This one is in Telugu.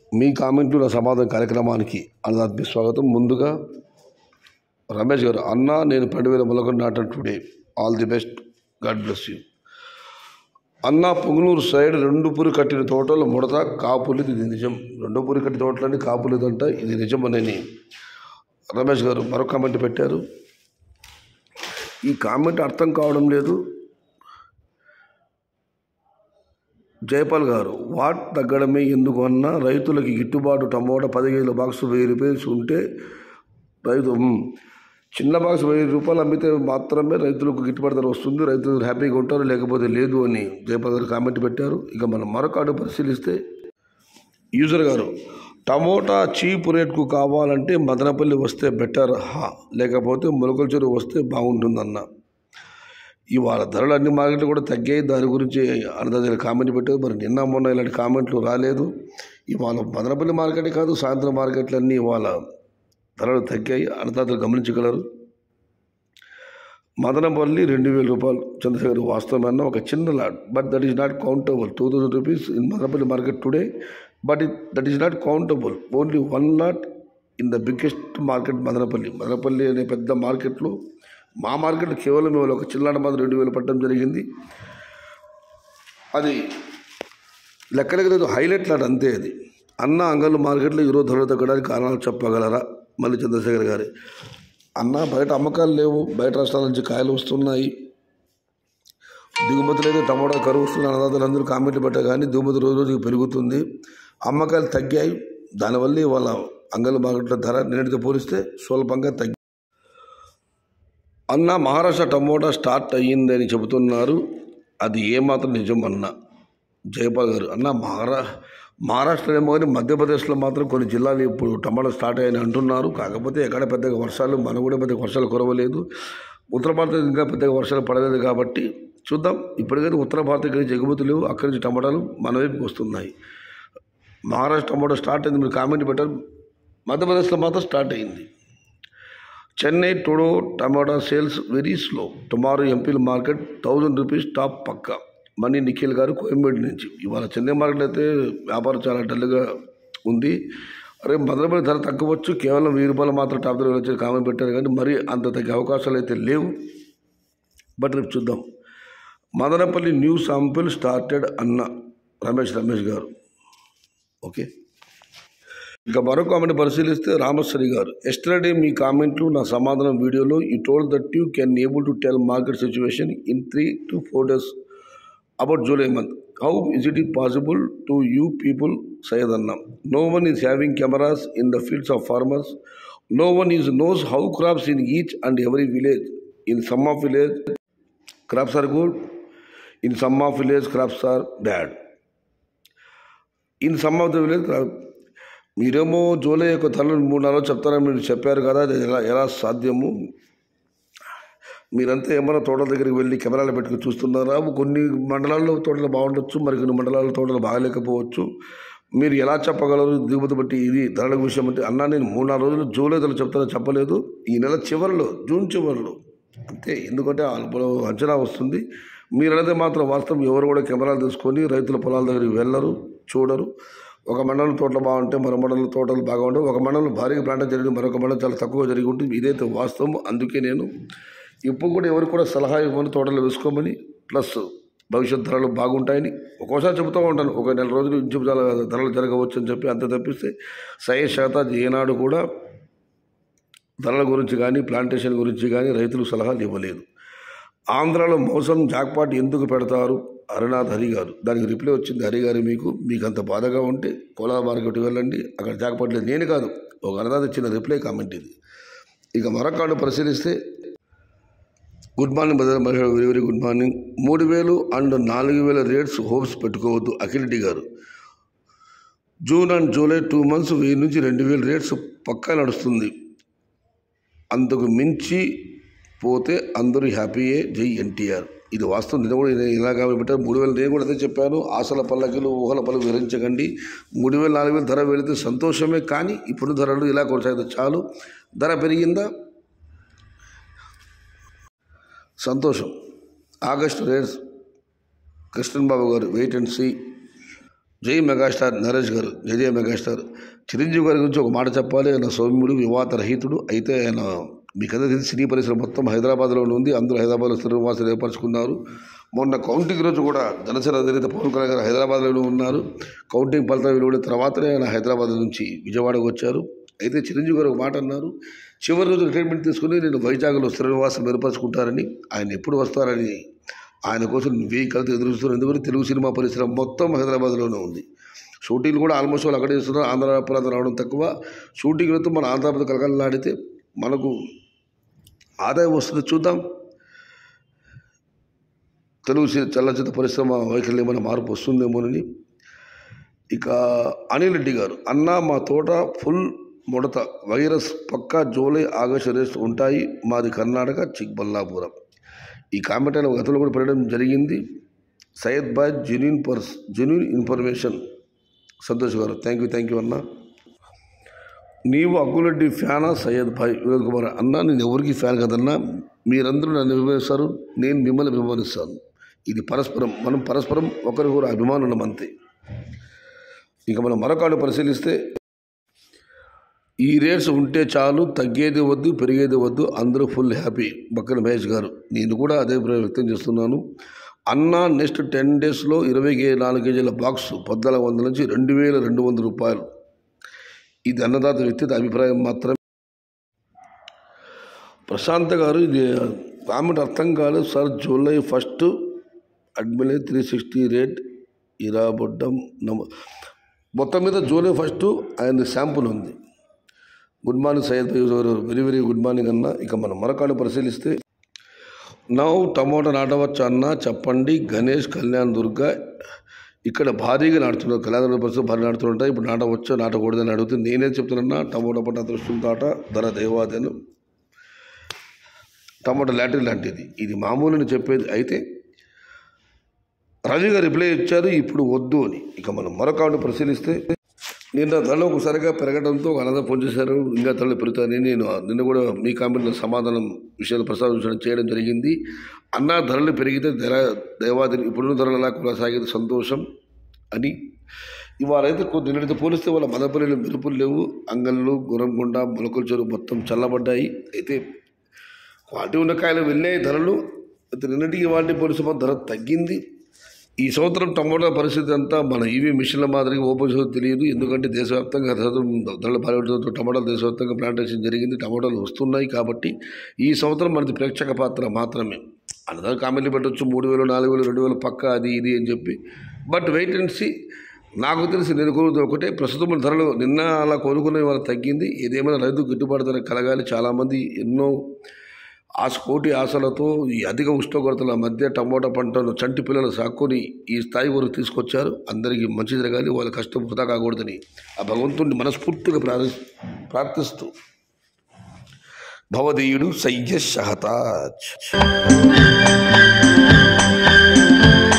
మీ కామెంట్లు నా సమాధానం కార్యక్రమానికి అన్నదాత్మి స్వాగతం ముందుగా రమేష్ గారు అన్న నేను రెండు వేల మొలకొని నాటం today all the best god bless you అన్న పొంగునూరు సైడ్ రెండు పూరి కట్టిన తోటలు ముడత కాపులేదు ఇది నిజం రెండు పూరి కట్టిన తోటలన్నీ కాపులేదంట ఇది నిజం అని రమేష్ గారు మరొక కామెంట్ పెట్టారు ఈ కామెంట్ అర్థం కావడం లేదు జయపాల్ గారు వాట్ తగ్గడమే ఎందుకు అన్నా రైతులకి గిట్టుబాటు టమోటా పది కేజీల బాక్స్ వెయ్యి రూపాయలు ఉంటే రైతు మ్, చిన్న బాక్స్ వెయ్యి రూపాయలు అమ్మితే మాత్రమే రైతులకు గిట్టుబాటు ధర వస్తుంది రైతులు హ్యాపీగా ఉంటారు లేకపోతే లేదు అని జయపాల్ గారు కామెంట్ పెట్టారు ఇక మనం మరొక ఆడు పరిశీలిస్తే యూజర్ గారు టమోటా చీప్ రేట్కు కావాలంటే మదనపల్లి వస్తే బెటర్ హా లేకపోతే మొలకల చెరువు వస్తే బాగుంటుందన్న ఇవాళ ధరలు అన్ని మార్కెట్లు కూడా తగ్గాయి దాని గురించి అన్నదాన్ని కామెంట్ పెట్టారు మరి నిన్న మొన్న ఇలాంటి కామెంట్లు రాలేదు ఇవాళ మదనపల్లి మార్కెటే కాదు సాయంత్రం మార్కెట్లు అన్నీ ఇవాళ ధరలు తగ్గాయి అన్నదాతలు గమనించగలరు మదనపల్లి రెండు వేల రూపాయలు చంద్రశేఖర్ వాస్తవమైన ఒక చిన్న lot but that is not countable two thousand rupees in Madanapalle market today but it that is not countable only one lot in the biggest market Madanapalle Madanapalle అనే పెద్ద మార్కెట్లో మా మార్కెట్ కేవలం ఇవాళ ఒక చిల్లాట మాత్రం రెండు వేలు పట్టడం జరిగింది అది లెక్కలకి లేదు హైలైట్ లాట్ అంతే అది అన్న అంగళ్ళు మార్కెట్లో ఈరోజు ధరలు తగ్గడానికి కారణాలు చెప్పగలరా మళ్ళీ చంద్రశేఖర్ గారి అన్న బయట అమ్మకాలు లేవు బయట రాష్ట్రాల నుంచి కాయలు వస్తున్నాయి దిగుమతి లేదు టమాటా కరువు వస్తుంది అన్నదాతలు అందరూ కామెంట్లు పెట్టా కానీ దిగుమతి రోజు రోజుకి పెరుగుతుంది అమ్మకాలు తగ్గాయి దానివల్ల వాళ్ళ అంగళ్ళు మార్కెట్లో ధర నిన్నటితో పోలిస్తే స్వల్పంగా తగ్గి అన్న మహారాష్ట్ర టమోటా స్టార్ట్ అయ్యిందని చెబుతున్నారు అది ఏమాత్రం నిజం అన్న జయపాల్ గారు అన్న మహారా మహారాష్ట్ర ఏమో కానీ మధ్యప్రదేశ్లో మాత్రం కొన్ని జిల్లాలు ఇప్పుడు టమాటా స్టార్ట్ అయ్యని అంటున్నారు కాకపోతే ఎక్కడ పెద్దగా వర్షాలు మన కూడా పెద్దగా వర్షాలు కురవలేదు ఉత్తర భారత ఇంకా పెద్దగా వర్షాలు పడలేదు కాబట్టి చూద్దాం ఇప్పటికైతే ఉత్తర భారత నుంచి ఎగుమతి లేవు అక్కడి నుంచి టమాటాలు మన వైపుకి వస్తున్నాయి మహారాష్ట్ర టమాటా స్టార్ట్ అయింది మీరు కామెంట్ పెట్టారు మధ్యప్రదేశ్లో మాత్రం స్టార్ట్ అయింది Chennai today tomato sales very slow tomorrow ఎంపీల మార్కెట్ థౌజండ్ రూపీస్ టాప్ పక్క మనీ నిఖిల్ గారు కోయంబేడు నుంచి ఇవాళ చెన్నై మార్కెట్ అయితే వ్యాపారం చాలా డల్గా ఉంది అరే మదనపల్లి ధర తగ్గవచ్చు కేవలం వెయ్యి రూపాయలు మాత్రం టాప్ ధర వచ్చి కామెంట్ పెట్టారు కానీ మరి అంత తగ్గే అవకాశాలు అయితే లేవు బట్ రేపు చూద్దాం మదనపల్లి న్యూ శాంపిల్ స్టార్టెడ్ అన్న రమేష్ రమేష్ గారు ఓకే ఇక మరో కామెంట్ పరిశీలిస్తే రామశ్రీ గారు ఎస్టర్డే మీ కామెంట్లు నా సమాధానం వీడియోలో ఈ told that you can able to tell market situation in three to four days about July month how is it possible to you people Syed అన్న no one is having cameras in the fields of farmers no one is knows how crops in each and every village in some of village crops are good in some of village crops are bad in some of the village మీరేమో జూలై యొక్క ధరలు మూడు నెలలు చెప్తారని మీరు చెప్పారు కదా అది ఎలా ఎలా సాధ్యము మీరంతా ఏమైనా తోటల దగ్గరికి వెళ్ళి కెమెరాలు పెట్టుకుని చూస్తున్నారా కొన్ని మండలాల్లో తోటలు బాగుండొచ్చు మరి కొన్ని మండలాల్లో తోటలు బాగలేకపోవచ్చు మీరు ఎలా చెప్పగలరు దిగుమతి బట్టి ఇది ధరల విషయం అంటే అన్నా నేను మూడు నాలుగు రోజులు జూలై ధరలు చెప్తానని చెప్పలేదు ఈ నెల చివరిలో జూన్ చివరిలో అంతే ఎందుకంటే అల్ప అంచనా వస్తుంది మీరు అనేది మాత్రం వాస్తవం ఎవరు కూడా కెమెరాలు తీసుకొని రైతుల పొలాల దగ్గరికి వెళ్ళరు చూడరు ఒక మండలం తోటలు బాగుంటే మరో మండలం తోటలు బాగా ఉంటాయి ఒక మండలం భారీగా ప్లాంట్ జరిగి మరొక మండలం చాలా తక్కువ జరిగి ఉంటుంది ఇదైతే వాస్తవం అందుకే నేను ఇప్పుడు కూడా ఎవరు కూడా సలహా ఇవ్వని తోటలు వేసుకోమని ప్లస్ భవిష్యత్ ధరలు బాగుంటాయని ఒక్కోసారి చెబుతూ ఉంటాను ఒక నెల రోజులు ఇంచు ధర- ధరలు జరగవచ్చు అని చెప్పి అంత తప్పిస్తే సయ శాతం ఏనాడు కూడా ధరల గురించి కానీ ప్లాంటేషన్ గురించి కానీ రైతులకు సలహాలు ఇవ్వలేదు ఆంధ్రాలో మోసం జాక్పాట్ ఎందుకు పెడతారు హరినాథ్ హరి గారు దానికి రిప్లై వచ్చింది హరి గారు మీకు మీకు అంత బాధగా ఉంటే కోలార్ మార్కెట్ వెళ్ళండి అక్కడ జాక్పాట్ లేదు నేను కాదు ఒక అన్నదాత ఇచ్చిన రిప్లై కామెంట్ ఇది ఇక మరొక పరిశీలిస్తే good morning brother Mahesh very very good morning మూడు వేలు అండ్ నాలుగు వేల రేట్స్ హోప్స్ పెట్టుకోవద్దు అఖిల్ రెడ్డి గారు June and July two months వెయ్యి నుంచి రెండు వేల రేట్స్ పక్కా నడుస్తుంది అందుకు మించి పోతే అందరూ హ్యాపీయే జై ఎన్టీఆర్ ఇది వాస్తవం నేను కూడా నేను ఇలా కాబట్టి పెట్టాను మూడు వేలు నేను కూడా అదే చెప్పాను ఆశల పల్లకిలు ఊహల పల్లకి వివరించకండి మూడు వేలు నాలుగు వేలు ధర వెళితే సంతోషమే కానీ ఇప్పుడు ధరలు ఇలా కొనసాగితే చాలు ధర పెరిగిందా సంతోషం ఆగస్టు రేట్స్ కృష్ణన్ బాబు గారు వెయిట్ అండ్ సీ జై మెగాస్టార్ నరేష్ గారు జై జయ మెగాస్టార్ చిరంజీవి గారి గురించి ఒక మాట చెప్పాలి ఆయన సౌమ్యుడు వివాద రహితుడు అయితే ఆయన మీకందరూ తెలిసి సినీ పరిశ్రమ మొత్తం హైదరాబాద్లోనే ఉంది అందరూ హైదరాబాద్లో స్థిరవాసం ఏర్పరచుకున్నారు మొన్న కౌంటింగ్ రోజు కూడా జనసేన అధినేత పవన్ కళ్యాణ్ గారు హైదరాబాద్లోనే ఉన్నారు కౌంటింగ్ ఫలితాలు వెలువడిన తర్వాతనే ఆయన హైదరాబాద్ నుంచి విజయవాడకు వచ్చారు అయితే చిరంజీవి గారు ఒక మాట అన్నారు చివరి రోజు రిటైర్మెంట్ తీసుకుని నేను వైజాగ్లో స్థిర నివాసం ఏర్పరచుకుంటారని ఆయన ఎప్పుడు వస్తారని ఆయన కోసం వెయ్యి కలిసి ఎదురుస్తున్నారు ఎందుకంటే తెలుగు సినిమా పరిశ్రమ మొత్తం హైదరాబాద్లోనే ఉంది షూటింగ్లు కూడా ఆల్మోస్ట్ వాళ్ళు అక్కడే చేస్తున్నారు ఆంధ్ర ప్రాంతం రావడం తక్కువ షూటింగ్లతో మన ఆంధ్రప్రదేశ్ కలకలలాడితే మనకు ఆదాయం వస్తుంది చూద్దాం తెలుగు సి- చలనచిత్ర పరిశ్రమ వైఖరిలో ఏమైనా మార్పు వస్తుందేమోనని ఇక అనిల్ రెడ్డి గారు అన్న మా తోట ఫుల్ ముడత వైరస్ పక్కా జూలై ఆగస్టు రేస్ ఉంటాయి మాది కర్ణాటక చిక్బల్లాపురం ఈ కామెంట్ ఆయన గతంలో కూడా పెట్టడం జరిగింది సయ్యద్ బాయ్ జెన్యున్ పర్స్ జెన్యున్ ఇన్ఫర్మేషన్ సంతోష్ గారు థ్యాంక్ యూ థ్యాంక్ యూ అన్న నీవు అగ్గులడ్డి ఫ్యానా సయ్యద్ భాయ్ వినోద్ కుమార్ అన్న నేను ఎవరికి ఫ్యాన్ కదన్నా మీరందరూ నన్ను అభిమానిస్తారు నేను మిమ్మల్ని అభిమానిస్తాను ఇది పరస్పరం మనం పరస్పరం ఒకరికొకరు అభిమానులు ఉన్నాం అంతే ఇక మనం మరొకటి పరిశీలిస్తే ఈ రేట్స్ ఉంటే చాలు తగ్గేది వద్దు పెరిగేది వద్దు అందరూ ఫుల్ హ్యాపీ బక్కన మహేష్ గారు నేను కూడా అదే అభిప్రాయం వ్యక్తం చేస్తున్నాను అన్న నెక్స్ట్ టెన్ డేస్లో ఇరవై కే నాలుగు కేజీల బాక్స్ పద్నాలుగు వందల నుంచి రెండు వేల రెండు వందల రూపాయలు ఇది అన్నదాత వ్యక్తిగత అభిప్రాయం మాత్రమే ప్రశాంత్ గారు ఇది కామెంట్ అర్థం కాలేదు సార్ జూలై ఫస్ట్ అడ్మిలే త్రీ సిక్స్టీ రేట్ ఇరాబొడ్డం నమ మొత్తం మీద జూలై ఫస్ట్ ఆయన శాంపుల్ ఉంది గుడ్ మార్నింగ్ సయ్యద్ భాయ్ గారు వెరీ వెరీ గుడ్ మార్నింగ్ అన్న ఇక మనం మరొకటి పరిశీలిస్తే నవ్వు టమోటా నాటవచ్చు అన్న చెప్పండి గణేష్ కళ్యాణ్ దుర్గ ఇక్కడ భారీగా నాటుతున్నారు కళ్యాణ దుర్గ పరిస్థితి భారీ నాటుతుంటాయి ఇప్పుడు నాటవచ్చు నాటకూడదని అడుగుతుంది నేనేం చెప్తున్నా టమోటా పంట దృష్టి తాట ధర దైవాదను టమాటా లాటరీ లాంటిది ఇది మామూలుని చెప్పేది అయితే రవి గారు రిప్లై ఇచ్చారు ఇప్పుడు వద్దు అని ఇక మనం మరొక ఆవిడ పరిశీలిస్తే నిన్న ధరలు ఒకసారిగా పెరగడంతో ఒక అనంతరం ఫోన్ చేశారు ఇంకా ధరలు పెరుగుతాయని నేను నిన్న కూడా మీ కామెంట్లో సమాధానం విషయాలు ప్రస్తావించడం చేయడం జరిగింది అన్న ధరలు పెరిగితే ధర దేవాది ఇప్పుడున్న ధరలు ఎలా కొనసాగేది సంతోషం అని ఇవాళ అయితే కొన్ని నిన్నటితో పోలిస్తే వాళ్ళ మదపల్లిలో మెరుపులు లేవు అంగళ్ళు గురంకొండ మొలకల చెరువు మొత్తం చల్లబడ్డాయి అయితే క్వాలిటీ ఉన్న కాయలు వెళ్ళాయి ధరలు అయితే నిన్నటికి వాటి పోలిస్తే ధర తగ్గింది ఈ సంవత్సరం టమోటా పరిస్థితి అంతా మన ఈవీ మిషన్ల మాదిరిగా ఓపెన్ చేసి తెలియదు ఎందుకంటే దేశవ్యాప్తంగా సంవత్సరం ధరలు భారీ టమాటాలు దేశవ్యాప్తంగా ప్లాంటేషన్ జరిగింది టమాటాలు వస్తున్నాయి కాబట్టి ఈ సంవత్సరం మనది ప్రేక్షక పాత్ర మాత్రమే అందరూ కామెంట్లు పెట్టవచ్చు మూడు వేలు నాలుగు వేలు రెండు వేలు పక్క అది ఇది అని చెప్పి బట్ వెయిట్ అండ్ సీ నాకు తెలిసి నేను కోరుతుంది ఒకటే ప్రస్తుతం మన ధరలు నిన్న అలా కొనుక్కున్న ఇవాళ తగ్గింది ఏదేమైనా రైతు గిట్టుబాటు ధర కలగాలి చాలామంది ఎన్నో ఆశ కోటి ఆశలతో ఈ అధిక ఉష్ణోగ్రతల మధ్య టమోటా పంటను చంటి పిల్లలు సాక్కుని ఈ స్థాయి వరకు తీసుకొచ్చారు అందరికీ మంచి జరగాలి వాళ్ళ కష్టం వృధా కాకూడదని ఆ భగవంతుడిని మనస్ఫూర్తిగా ప్రార్థి ప్రార్థిస్తూ భవదీయుడు సయ్య షహతాజ్